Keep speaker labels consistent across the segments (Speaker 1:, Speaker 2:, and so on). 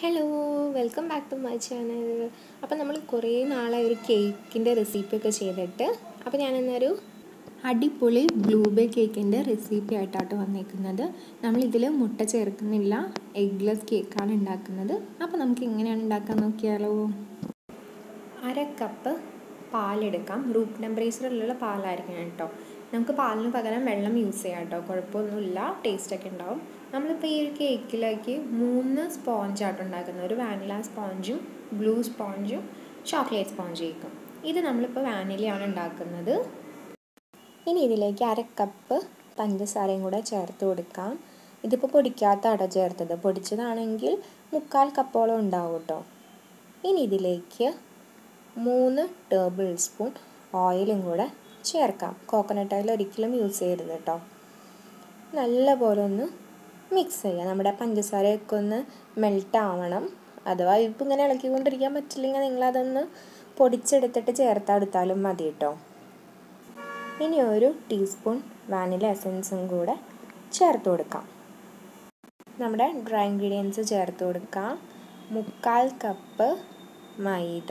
Speaker 1: hello welcome back to my channel അപ്പോൾ നമ്മൾ കുറേ നാളായി ഒരു കേക്കിൻ്റെ റെസിപ്പി ഒക്കെ ചെയ്തിട്ട് അപ്പോൾ ഞാനിന്നൊരു അടിപൊളി ബ്ലൂബെറി കേക്കിൻ്റെ റെസിപ്പി ആയിട്ടാണ് വന്നേക്കുന്നത് നമ്മളിതിൽ മുട്ട ചേർക്കുന്നില്ല എഗ്ലെസ് കേക്കാണ് ഉണ്ടാക്കുന്നത് അപ്പോൾ നമുക്ക് എങ്ങനെയാണ് ഉണ്ടാക്കാൻ നോക്കിയാലോ അര കപ്പ് പാലെടുക്കാം റൂം ടെമ്പറേച്ചറിലുള്ള പാലായിരിക്കണം കേട്ടോ നമുക്ക് പാലിന് പകരം വെള്ളം യൂസ് ചെയ്യാം കേട്ടോ കുഴപ്പമൊന്നുമില്ല ടേസ്റ്റൊക്കെ ഉണ്ടാവും നമ്മളിപ്പോൾ ഈ ഒരു കേക്കിലേക്ക് മൂന്ന് സ്പോഞ്ചായിട്ട് ഉണ്ടാക്കുന്നത് ഒരു വാനില സ്പോഞ്ചും ബ്ലൂ സ്പോഞ്ചും ചോക്ലേറ്റ് സ്പോഞ്ച് കേക്കും ഇത് നമ്മളിപ്പോൾ വാനിലയാണ് ഉണ്ടാക്കുന്നത് ഇനി ഇതിലേക്ക് അര കപ്പ് പഞ്ചസാരയും കൂടെ ചേർത്ത് കൊടുക്കാം ഇതിപ്പോൾ പൊടിക്കാത്ത അട ചേർത്തത് പൊടിച്ചതാണെങ്കിൽ മുക്കാൽ കപ്പോളം ഉണ്ടാവും കേട്ടോ ഇനി ഇതിലേക്ക് മൂന്ന് ടേബിൾ സ്പൂൺ ഓയിലും കൂടെ ചേർക്കാം കോക്കനട്ട് ഓയിൽ ഒരിക്കലും യൂസ് ചെയ്യരുത് കേട്ടോ നല്ല പോലെ ഒന്ന് മിക്സ് ചെയ്യുക നമ്മുടെ പഞ്ചസാരയൊക്കെ ഒന്ന് മെൽറ്റ് ആവണം അഥവാ ഇപ്പം ഇങ്ങനെ ഇളക്കിക്കൊണ്ടിരിക്കാൻ പറ്റില്ലെങ്കിൽ നിങ്ങളതൊന്ന് പൊടിച്ചെടുത്തിട്ട് ചേർത്തെടുത്താലും മതി കേട്ടോ ഇനി ഒരു ടീസ്പൂൺ വാനില എസൻസും കൂടെ ചേർത്ത് കൊടുക്കാം നമ്മുടെ ഡ്രൈ ഇൻഗ്രീഡിയൻസ് ചേർത്ത് കൊടുക്കാം മുക്കാൽ കപ്പ് മൈദ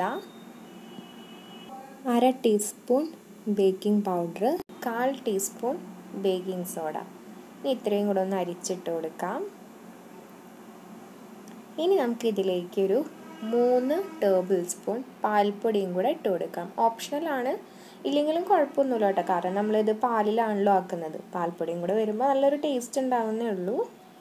Speaker 1: അര ടീസ്പൂൺ ബേക്കിംഗ് പൗഡർ കാൽ ടീസ്പൂൺ ബേക്കിംഗ് സോഡ ഇനി ഇത്രയും കൂടെ ഒന്ന് അരിച്ചിട്ട് കൊടുക്കാം ഇനി നമുക്ക് ഇതിലേക്കൊരു മൂന്ന് ടേബിൾ സ്പൂൺ പാൽപ്പൊടിയും കൂടെ ഇട്ട് കൊടുക്കാം ഓപ്ഷണലാണ് ഇല്ലെങ്കിലും കുഴപ്പമൊന്നുമില്ല കേട്ടോ കാരണം നമ്മളിത് പാലിലാണല്ലോ ആക്കുന്നത് പാൽപ്പൊടിയും കൂടെ വരുമ്പോൾ നല്ലൊരു ടേസ്റ്റ് ഉണ്ടാവുന്നേ ഉള്ളൂ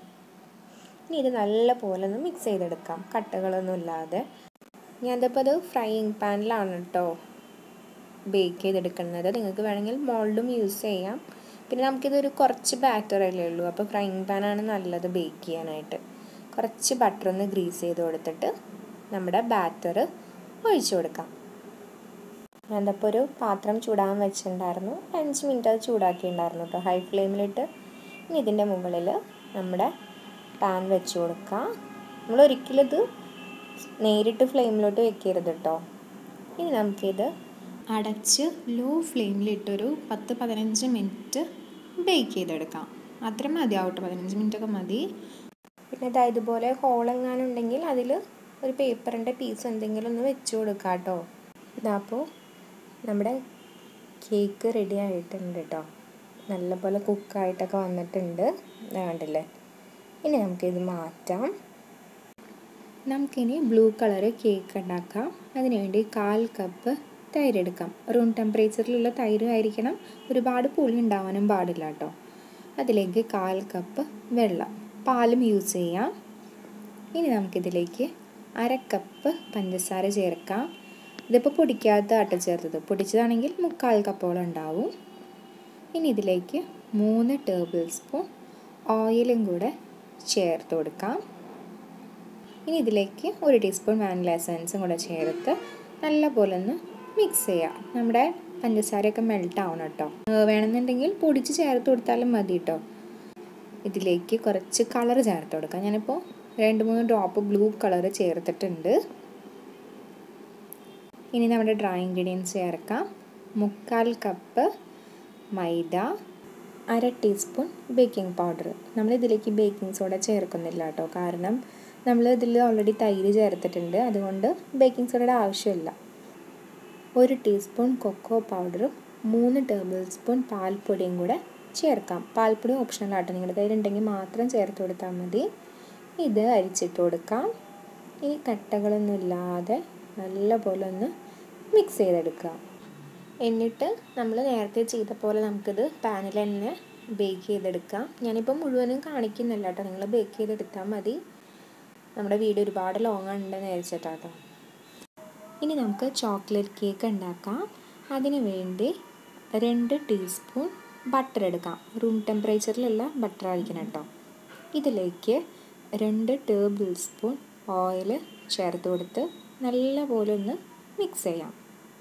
Speaker 1: ഇനി ഇത് നല്ല പോലെ ഒന്ന് മിക്സ് ചെയ്തെടുക്കാം കട്ടകളൊന്നും ഇല്ലാതെ ഞാനിതിപ്പോൾ അത് ഫ്രൈയിങ് പാനിലാണ് കേട്ടോ ബേക്ക് ചെയ്തെടുക്കുന്നത് നിങ്ങൾക്ക് വേണമെങ്കിൽ മോൾഡും യൂസ് ചെയ്യാം പിന്നെ നമുക്കിതൊരു കുറച്ച് ബാറ്റർ അല്ലേ ഉള്ളൂ അപ്പോൾ ഫ്രൈയിങ് പാനാണ് നല്ലത് ബേക്ക് ചെയ്യാനായിട്ട് കുറച്ച് ബട്ടർ ഒന്ന് ഗ്രീസ് ചെയ്ത് കൊടുത്തിട്ട് നമ്മുടെ ബാറ്റർ ഒഴിച്ചു കൊടുക്കാം ഞാനിപ്പോൾ ഒരു പാത്രം ചൂടാൻ വെച്ചിട്ടുണ്ടായിരുന്നു അഞ്ച് മിനിറ്റ് അത് ചൂടാക്കിയിട്ടുണ്ടായിരുന്നു കേട്ടോ ഹൈ ഫ്ലെയിമിലിട്ട് ഇനി ഇതിൻ്റെ മുകളിൽ നമ്മുടെ പാൻ വെച്ച് കൊടുക്കാം നമ്മൾ ഒരിക്കലും ഇത് നേരിട്ട് ഫ്ലെയിമിലോട്ട് വെക്കരുത് കേട്ടോ ഇനി നമുക്കിത് അടച്ച് ലോ ഫ്ലെയിമിലിട്ടൊരു പത്ത് പതിനഞ്ച് മിനിറ്റ് ബേക്ക് ചെയ്തെടുക്കാം അത്ര മതി ആവട്ടെ പതിനഞ്ച് മിനിറ്റൊക്കെ മതി പിന്നെ ഇതാ ഇതുപോലെ ഹോളെങ്ങാനും ഉണ്ടെങ്കിൽ അതിൽ ഒരു പേപ്പറിൻ്റെ പീസ് എന്തെങ്കിലും ഒന്ന് വെച്ച് കൊടുക്കാം കേട്ടോ ഇതാപ്പോൾ നമ്മുടെ കേക്ക് റെഡി ആയിട്ടുണ്ട് കേട്ടോ നല്ലപോലെ കുക്കായിട്ടൊക്കെ വന്നിട്ടുണ്ട് കണ്ടില്ലേ ഇനി നമുക്കിത് മാറ്റാം നമുക്കിനി ബ്ലൂ കളർ കേക്ക് ഉണ്ടാക്കാം അതിനുവേണ്ടി കാൽ കപ്പ് തൈര് എടുക്കാം റൂം ടെമ്പറേച്ചറിലുള്ള തൈര് ആയിരിക്കണം ഒരുപാട് പുളി ഉണ്ടാവാനും പാടില്ല കേട്ടോ അതിലേക്ക് കാൽ കപ്പ് വെള്ളം പാലും യൂസ് ചെയ്യാം ഇനി നമുക്കിതിലേക്ക് അര കപ്പ് പഞ്ചസാര ചേർക്കാം ഇതിപ്പോൾ പൊടിക്കാത്ത ആട്ട ചേർത്തത് പൊടിച്ചതാണെങ്കിൽ മുക്കാൽ കപ്പോളം ഉണ്ടാവും ഇനി ഇതിലേക്ക് മൂന്ന് ടേബിൾ സ്പൂൺ ഓയിലും കൂടെ ചേർത്ത് കൊടുക്കാം ഇനി ഇതിലേക്ക് ഒരു ടീസ്പൂൺ വാനില എസൻസും കൂടെ ചേർത്ത് നല്ലപോലെ ഒന്ന് മിക്സ് ചെയ്യാം നമ്മുടെ പഞ്ചസാരയൊക്കെ മെൽട്ട് ആവണം കേട്ടോ വേണമെന്നുണ്ടെങ്കിൽ പൊടിച്ച് ചേർത്ത് കൊടുത്താലും മതി കേട്ടോ ഇതിലേക്ക് കുറച്ച് കളർ ചേർത്ത് കൊടുക്കാം ഞാനിപ്പോൾ രണ്ട് മൂന്ന് ഡ്രോപ്പ് ബ്ലൂ കളർ ചേർത്തിട്ടുണ്ട് ഇനി നമ്മുടെ ഡ്രൈ ഇൻഗ്രീഡിയൻസ് ചേർക്കാം മുക്കാൽ കപ്പ് മൈദ അര ടീസ്പൂൺ ബേക്കിംഗ് പൗഡർ നമ്മൾ ഇതിലേക്ക് ബേക്കിംഗ് സോഡ ചേർക്കുന്നില്ല കേട്ടോ കാരണം നമ്മൾ ഇതിൽ ഓൾറെഡി തൈര് ചേർത്തിട്ടുണ്ട് അതുകൊണ്ട് ബേക്കിംഗ് സോഡയുടെ ആവശ്യമില്ല ഒരു ടീസ്പൂൺ കൊക്കോ പൗഡറും മൂന്ന് ടേബിൾ സ്പൂൺ പാൽപ്പൊടിയും കൂടെ ചേർക്കാം പാൽപ്പൊടി ഓപ്ഷണൽ ആട്ടോ നിങ്ങളുടെ കയ്യിൽ ഉണ്ടെങ്കിൽ മാത്രം ചേർത്ത് കൊടുത്താൽ മതി ഇത് അരിച്ചിട്ട് കൊടുക്കാം ഈ കട്ടകളൊന്നും ഇല്ലാതെ നല്ലപോലെ ഒന്ന് മിക്സ് ചെയ്തെടുക്കുക എന്നിട്ട് നമ്മൾ നേരത്തെ ചെയ്ത പോലെ നമുക്കിത് പാനിൽ തന്നെ ബേക്ക് ചെയ്തെടുക്കാം ഞാനിപ്പോൾ മുഴുവനും കാണിക്കുന്നില്ല കേട്ടോ നിങ്ങൾ ബേക്ക് ചെയ്തെടുത്താൽ മതി നമ്മുടെ വീഡിയോ ഒരുപാട് ലോങ് ഉണ്ടെന്ന് വിചാരിച്ചിട്ടാട്ടോ ഇനി നമുക്ക് ചോക്ലേറ്റ് കേക്ക് ഉണ്ടാക്കാം അതിന് വേണ്ടി രണ്ട് ടീസ്പൂൺ ബട്ടർ എടുക്കാം റൂം ടെമ്പറേച്ചറിലുള്ള ബട്ടർ ആയിരിക്കണം കേട്ടോ ഇതിലേക്ക് രണ്ട് ടേബിൾ സ്പൂൺ ഓയിൽ ചേർത്ത് കൊടുത്ത് നല്ലപോലെ ഒന്ന് മിക്സ് ചെയ്യാം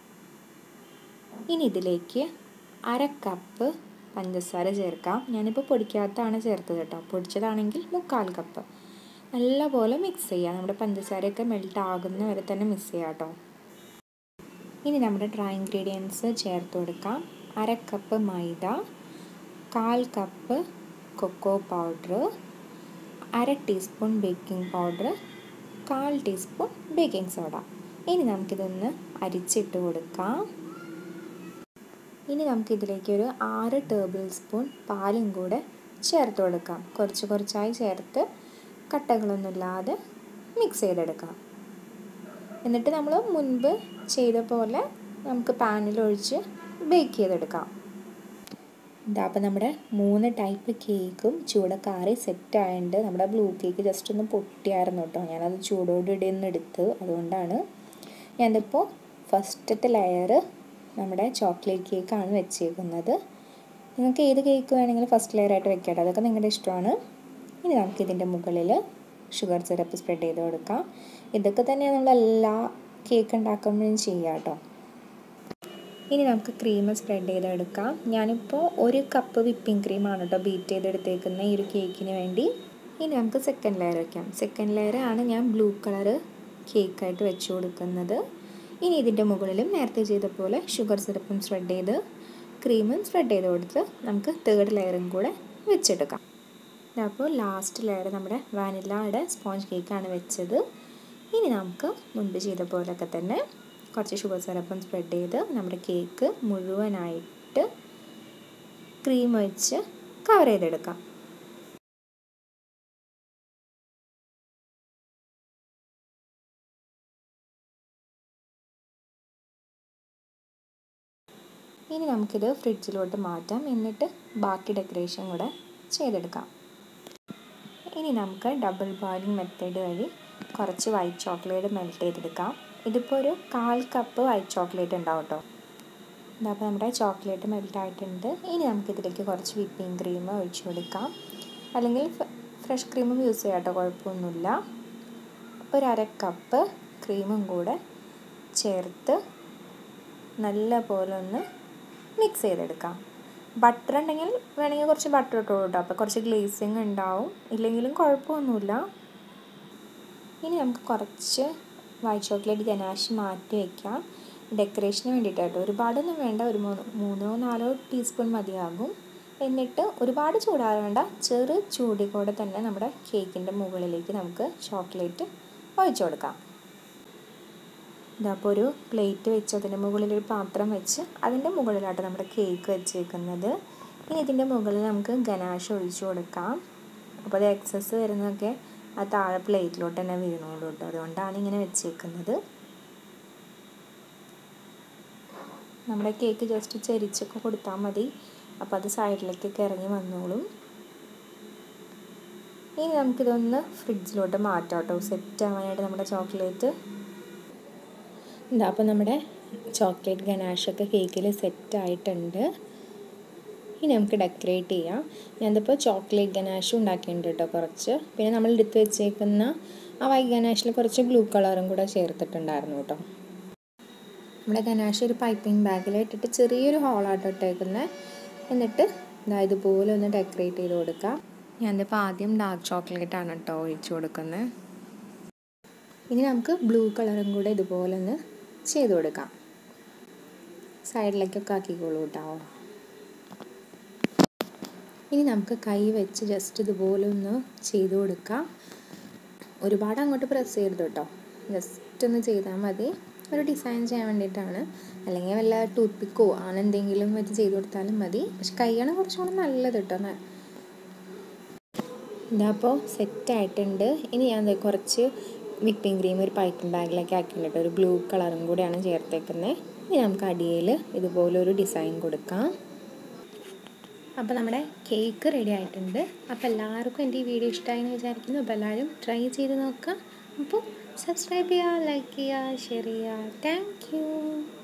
Speaker 1: ഇനി ഇതിലേക്ക് അര കപ്പ് പഞ്ചസാര ചേർക്കാം ഞാനിപ്പോൾ പൊടിക്കാത്തതാണ് ചേർത്തത് കേട്ടോ പൊടിച്ചതാണെങ്കിൽ മുക്കാൽ കപ്പ് നല്ലപോലെ മിക്സ് ചെയ്യുക നമ്മുടെ പഞ്ചസാരയൊക്കെ മെൽറ്റ് ആകുന്ന വരെ തന്നെ മിക്സ് ചെയ്യാം കേട്ടോ ഇനി നമ്മുടെ ഡ്രൈ ഇൻഗ്രീഡിയൻസ് ചേർത്ത് കൊടുക്കാം അര കപ്പ് മൈദ കാൽ കപ്പ് കൊക്കോ പൗഡർ അര ടീസ്പൂൺ ബേക്കിംഗ് പൗഡർ കാൽ ടീസ്പൂൺ ബേക്കിംഗ് സോഡ ഇനി നമുക്കിതൊന്ന് അരിച്ചിട്ട് കൊടുക്കാം ഇനി നമുക്കിതിലേക്ക് ഒരു ആറ് ടേബിൾ സ്പൂൺ പാലും കൂടെ ചേർത്ത് കൊടുക്കാം കുറച്ച് കുറച്ചായി ചേർത്ത് കട്ടകളൊന്നുമില്ലാതെ മിക്സ് ചെയ്തെടുക്കാം എന്നിട്ട് നമ്മൾ മുൻപ് ചെയ്ത പോലെ നമുക്ക് പാനിലൊഴിച്ച് ബേക്ക് ചെയ്തെടുക്കാം ഇതാ അപ്പോൾ നമ്മുടെ മൂന്ന് ടൈപ്പ് കേക്കും ചൂടക്കാറി സെറ്റ് ആയതുകൊണ്ട് നമ്മുടെ ബ്ലൂ കേക്ക് ജസ്റ്റ് ഒന്ന് പൊട്ടിയായിരുന്നു കേട്ടോ ഞാനത് ചൂടോടുകൂടി ഒന്ന് എടുത്ത് അതുകൊണ്ടാണ് ഞാനിപ്പോൾ ഫസ്റ്റത്തെ ലെയർ നമ്മുടെ ചോക്ലേറ്റ് കേക്കാണ് വെച്ചേക്കുന്നത് നിങ്ങൾക്ക് ഏത് കേക്ക് വേണമെങ്കിലും ഫസ്റ്റ് ലെയർ ആയിട്ട് വെക്കട്ടെ അതൊക്കെ നിങ്ങളുടെ ഇഷ്ടമാണ് ഇനി നമുക്ക് ഇതിൻ്റെ മുകളിൽ ഷുഗർ സിറപ്പ് സ്പ്രെഡ് ചെയ്ത് കൊടുക്കാം ഇതൊക്കെ തന്നെയാണ് നമ്മൾ എല്ലാ കേക്ക് ഉണ്ടാക്കുമ്പോഴും ചെയ്യുക കേട്ടോ ഇനി നമുക്ക് ക്രീം സ്പ്രെഡ് ചെയ്തെടുക്കാം ഞാനിപ്പോൾ ഒരു കപ്പ് വിപ്പിംഗ് ക്രീമാണ് കേട്ടോ ബീറ്റ് ചെയ്തെടുത്തേക്കുന്ന ഈ ഒരു കേക്കിന് വേണ്ടി ഇനി നമുക്ക് സെക്കൻഡ് ലെയർ വയ്ക്കാം സെക്കൻഡ് ലെയർ ആണ് ഞാൻ ബ്ലൂ കളർ കേക്കായിട്ട് വെച്ച് കൊടുക്കുന്നത് ഇനി ഇതിൻ്റെ മുകളിലും നേരത്തെ ചെയ്ത പോലെ ഷുഗർ സിറപ്പും സ്പ്രെഡ് ചെയ്ത് ക്രീമും സ്പ്രെഡ് ചെയ്ത് കൊടുത്ത് നമുക്ക് തേർഡ് ലെയറും കൂടെ വെച്ചെടുക്കാം അപ്പോൾ ലാസ്റ്റ് ലെയർ നമ്മുടെ വാനിലയുടെ സ്പോഞ്ച് കേക്കാണ് വെച്ചത് ഇനി നമുക്ക് മുൻപ് ചെയ്ത പോലൊക്കെ തന്നെ കുറച്ച് ഷുഗർ സിറപ്പും സ്പ്രെഡ് ചെയ്ത് നമ്മുടെ കേക്ക് മുഴുവനായിട്ട് ക്രീം വെച്ച് കവർ ചെയ്തെടുക്കാം ഇനി നമുക്കിത് ഫ്രിഡ്ജിലോട്ട് മാറ്റാം എന്നിട്ട് ബാക്കി ഡെക്കറേഷൻ കൂടെ ചെയ്തെടുക്കാം ഇനി നമുക്ക് ഡബിൾ ബോയിലിംഗ് മെത്തേഡ് വഴി കുറച്ച് വൈറ്റ് ചോക്ലേറ്റ് മെൽറ്റ് ചെയ്തെടുക്കാം ഇതിപ്പോൾ ഒരു കാൽ കപ്പ് വൈറ്റ് ചോക്ലേറ്റ് ഉണ്ടാവും കേട്ടോ അപ്പോൾ നമ്മുടെ ചോക്ലേറ്റ് മെൽറ്റ് ആയിട്ടുണ്ട് ഇനി നമുക്കിതിലേക്ക് കുറച്ച് വിപ്പിംഗ് ക്രീം ഒഴിച്ചു കൊടുക്കാം അല്ലെങ്കിൽ ഫ്രഷ് ക്രീമും യൂസ് ചെയ്യാം കേട്ടോ കുഴപ്പമൊന്നുമില്ല ഒരു അര കപ്പ് ക്രീമും കൂടെ ചേർത്ത് നല്ല പോലെ ഒന്ന് മിക്സ് ചെയ്തെടുക്കാം ബട്ടർ ഉണ്ടെങ്കിൽ വേണമെങ്കിൽ കുറച്ച് ബട്ടർ ഇട്ടോളൂ കേട്ടോ അപ്പോൾ കുറച്ച് ഗ്ലേസിങ് ഉണ്ടാവും ഇല്ലെങ്കിലും കുഴപ്പമൊന്നുമില്ല ഇനി നമുക്ക് കുറച്ച് വൈറ്റ് ചോക്ലേറ്റ് ഗനാഷ് മാറ്റി വയ്ക്കാം ഡെക്കറേഷന് വേണ്ടിയിട്ടാട്ടോ ഒരുപാടൊന്നും വേണ്ട ഒരു മൂന്ന് മൂന്നോ നാലോ ടീസ്പൂൺ മതിയാകും എന്നിട്ട് ഒരുപാട് ചൂടാവേണ്ട ചെറു ചൂടിൽ കൂടെ തന്നെ നമ്മുടെ കേക്കിൻ്റെ മുകളിലേക്ക് നമുക്ക് ചോക്ലേറ്റ് ഒഴിച്ചു കൊടുക്കാം ഇതപ്പോൾ ഒരു പ്ലേറ്റ് വെച്ച് അതിൻ്റെ മുകളിൽ ഒരു പാത്രം വെച്ച് അതിൻ്റെ മുകളിലായിട്ട് നമ്മുടെ കേക്ക് വെച്ചേക്കുന്നത് ഇനി ഇതിൻ്റെ മുകളിൽ നമുക്ക് ഗനാഷ് ഒഴിച്ചു കൊടുക്കാം അപ്പോൾ അത് എക്സസ് വരുന്നതൊക്കെ ആ താഴെ പ്ലേറ്റിലോട്ട് തന്നെ വീണോളൂ കേട്ടോ അതുകൊണ്ടാണ് ഇങ്ങനെ വെച്ചേക്കുന്നത് നമ്മുടെ കേക്ക് ജസ്റ്റ് ചെരിച്ചൊക്കെ കൊടുത്താൽ മതി അപ്പോൾ അത് സൈഡിലേക്കൊക്കെ ഇറങ്ങി വന്നോളും ഇനി നമുക്കിതൊന്ന് ഫ്രിഡ്ജിലോട്ട് മാറ്റാം കേട്ടോ സെറ്റ് ആവാനായിട്ട് നമ്മുടെ ചോക്ലേറ്റ് എന്താ അപ്പോൾ നമ്മുടെ ചോക്ലേറ്റ് ഗനാഷൊക്കെ കേക്കിൽ സെറ്റ് ആയിട്ടുണ്ട് ഇനി നമുക്ക് ഡെക്കറേറ്റ് ചെയ്യാം ഞാനിതിപ്പോൾ ചോക്ലേറ്റ് ഗനാഷും ഉണ്ടാക്കിയിട്ടുണ്ട് കേട്ടോ കുറച്ച് പിന്നെ നമ്മൾ എടുത്ത് വെച്ചേക്കുന്ന ആ വൈറ്റ് ഗനാഷിൽ കുറച്ച് ബ്ലൂ കളറും കൂടെ ചേർത്തിട്ടുണ്ടായിരുന്നു കേട്ടോ നമ്മുടെ ഗനാഷ് ഒരു പൈപ്പിംഗ് ബാഗിൽ ഇട്ടിട്ട് ചെറിയൊരു ഹോളാട്ടോ ഇട്ടേക്കുന്നത് എന്നിട്ട് ഇതാ ഇതുപോലെ ഒന്ന് ഡെക്കറേറ്റ് ചെയ്ത് കൊടുക്കാം ഞാനിതിപ്പോൾ ആദ്യം ഡാർക്ക് ചോക്ലേറ്റ് ആണ് കേട്ടോ ഒഴിച്ചു കൊടുക്കുന്നത് ഇനി നമുക്ക് ബ്ലൂ കളറും കൂടെ ഇതുപോലെ ഒന്ന് ചെയ്ത് കൊടുക്കാം സൈഡിലേക്കൊക്കെ ആക്കിക്കോളൂ കേട്ടോ ഇനി നമുക്ക് കൈ വെച്ച് ജസ്റ്റ് ഇതുപോലെ ഒന്ന് ചെയ്ത് കൊടുക്കാം ഒരുപാട് അങ്ങോട്ട് പ്രസ് ചെയ്യരുത് കേട്ടോ ജസ്റ്റ് ഒന്ന് ചെയ്താൽ മതി ഒരു ഡിസൈൻ ചെയ്യാൻ വേണ്ടിയിട്ടാണ് അല്ലെങ്കിൽ വല്ല ടൂത്ത് പിക്കോ അങ്ങനെ എന്തെങ്കിലും വെച്ച് ചെയ്ത് കൊടുത്താലും മതി പക്ഷെ കൈയാണ് കുറച്ചും കൂടെ നല്ലത് കേട്ടോ ഇതാപ്പോൾ സെറ്റായിട്ടുണ്ട് ഇനി ഞാൻ കുറച്ച് വിപ്പിംഗ് ക്രീം ഒരു പൈപ്പിംഗ് ബാഗിലേക്ക് ആക്കിയിട്ടുണ്ട് ഒരു ബ്ലൂ കളറും കൂടിയാണ് ചേർത്തേക്കുന്നത് ഇനി നമുക്ക് അടിയിൽ ഇതുപോലൊരു ഡിസൈൻ കൊടുക്കാം അപ്പോൾ നമ്മുടെ കേക്ക് റെഡി ആയിട്ടുണ്ട് അപ്പോൾ എല്ലാവർക്കും എൻ്റെ ഈ വീഡിയോ ഇഷ്ടമായി എന്ന് വിചാരിക്കുന്നു അപ്പോൾ എല്ലാവരും ട്രൈ ചെയ്ത് നോക്കുക അപ്പോൾ സബ്സ്ക്രൈബ് ചെയ്യുക ലൈക്ക് ചെയ്യുക ഷെയർ ചെയ്യുക താങ്ക്